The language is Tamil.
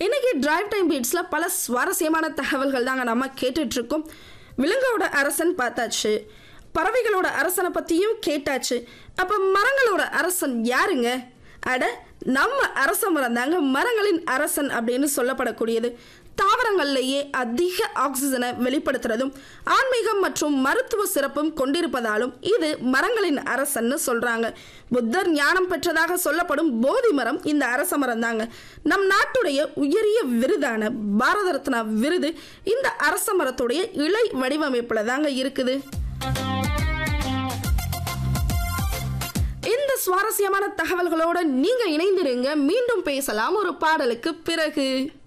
இன்னைக்கு டிரைவ் டைம் பீட்ஸில் பல சுவாரஸ்யமான தகவல்கள் தாங்க நம்ம கேட்டுட்டு இருக்கோம் விலங்கோட அரசன் பார்த்தாச்சு பறவைகளோட அரசனை பற்றியும் கேட்டாச்சு அப்போ மரங்களோட அரசன் யாருங்க அட நம்ம அரச மரம் தாங்க மரங்களின் அரசன் அப்படின்னு சொல்லப்படக்கூடியது தாவரங்கள்லேயே அதிக ஆக்சிஜனை வெளிப்படுத்துறதும் ஆன்மீகம் மற்றும் மருத்துவ சிறப்பும் கொண்டிருப்பதாலும் இது மரங்களின் அரசன்னு சொல்றாங்க புத்தர் ஞானம் பெற்றதாக சொல்லப்படும் போதி மரம் இந்த அரச மரம் தாங்க நம் நாட்டுடைய உயரிய விருதான பாரத ரத்னா விருது இந்த அரச மரத்துடைய இலை வடிவமைப்புல தாங்க இருக்குது இந்த சுவாரஸ்யமான தகவல்களோட நீங்க இணைந்திருங்க மீண்டும் பேசலாம் ஒரு பாடலுக்கு பிறகு